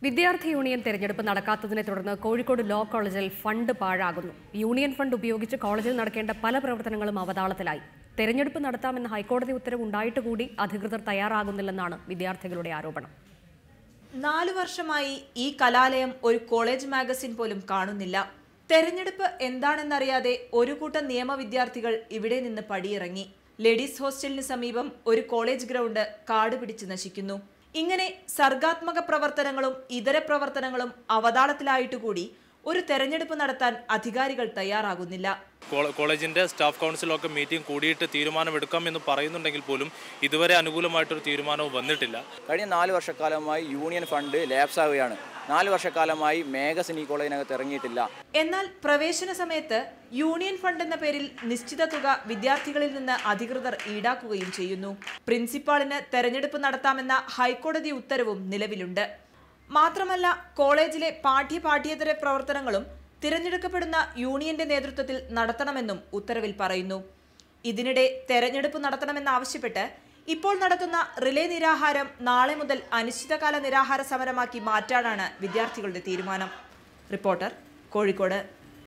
വിദ്യാർത്ഥി യൂണിയൻ തെരഞ്ഞെടുപ്പ് നടക്കാത്തതിനെ തുടർന്ന് കോഴിക്കോട് ലോ കോളേജിൽ ഫണ്ട് പാഴാകുന്നു യൂണിയൻ ഫണ്ട് ഉപയോഗിച്ച് കോളേജിൽ നടക്കേണ്ട പല പ്രവർത്തനങ്ങളും അവതാളത്തിലായി തെരഞ്ഞെടുപ്പ് നടത്താമെന്ന ഹൈക്കോടതി ഉത്തരവ് ഉണ്ടായിട്ട് കൂടി അധികൃതർ തയ്യാറാകുന്നില്ലെന്നാണ് വിദ്യാർത്ഥികളുടെ ആരോപണം നാലു വർഷമായി ഈ കലാലയം ഒരു കോളേജ് മാഗസിൻ പോലും കാണുന്നില്ല തെരഞ്ഞെടുപ്പ് എന്താണെന്നറിയാതെ ഒരു കൂട്ടം നിയമ വിദ്യാർത്ഥികൾ ഇവിടെ നിന്ന് പടിയിറങ്ങി ലേഡീസ് ഹോസ്റ്റലിന് സമീപം ഒരു കോളേജ് ഗ്രൗണ്ട് കാട് പിടിച്ച് നശിക്കുന്നു ഇങ്ങനെ സർഗാത്മക പ്രവർത്തനങ്ങളും ഇതര പ്രവർത്തനങ്ങളും അവതാളത്തിലായിട്ട് കൂടി ഒരു തെരഞ്ഞെടുപ്പ് നടത്താൻ അധികാരികൾ തയ്യാറാകുന്നില്ല കോള- കോളേജിന്റെ സ്റ്റാഫ് കൗൺസിലൊക്കെ മീറ്റിംഗ് കൂടിയിട്ട് തീരുമാനമെടുക്കാം എന്ന് പറയുന്നുണ്ടെങ്കിൽ പോലും ഇതുവരെ അനുകൂലമായിട്ടൊരു തീരുമാനവും വന്നിട്ടില്ല കഴിഞ്ഞ നാല് വർഷക്കാലമായി യൂണിയൻ ഫണ്ട് ലാപ്സ് ആവുകയാണ് നാല് വർഷക്കാലമായി മേഘസിൻ ഈ കോളേജിനകത്ത് ഇറങ്ങിയിട്ടില്ല എന്നാൽ പ്രവേശന സമയത്ത് യൂണിയൻ ഫണ്ട് എന്ന പേരിൽ നിശ്ചിത തുക വിദ്യാർത്ഥികളിൽ നിന്ന് അധികൃതർ ഈടാക്കുകയും ചെയ്യുന്നു പ്രിൻസിപ്പാളിന് തെരഞ്ഞെടുപ്പ് നടത്താമെന്ന ഹൈക്കോടതി ഉത്തരവും നിലവിലുണ്ട് മാത്രമല്ല കോളേജിലെ പാഠ്യ പാഠ്യേതര പ്രവർത്തനങ്ങളും തിരഞ്ഞെടുക്കപ്പെടുന്ന യൂണിയന്റെ നേതൃത്വത്തിൽ നടത്തണമെന്നും ഉത്തരവിൽ പറയുന്നു ഇതിനിടെ തെരഞ്ഞെടുപ്പ് നടത്തണമെന്നാവശ്യപ്പെട്ട് ഇപ്പോൾ നടത്തുന്ന റിലേ നിരാഹാരം നാളെ മുതൽ അനിശ്ചിതകാല നിരാഹാര സമരമാക്കി മാറ്റാനാണ് വിദ്യാർത്ഥികളുടെ തീരുമാനം റിപ്പോർട്ടർ കോഴിക്കോട്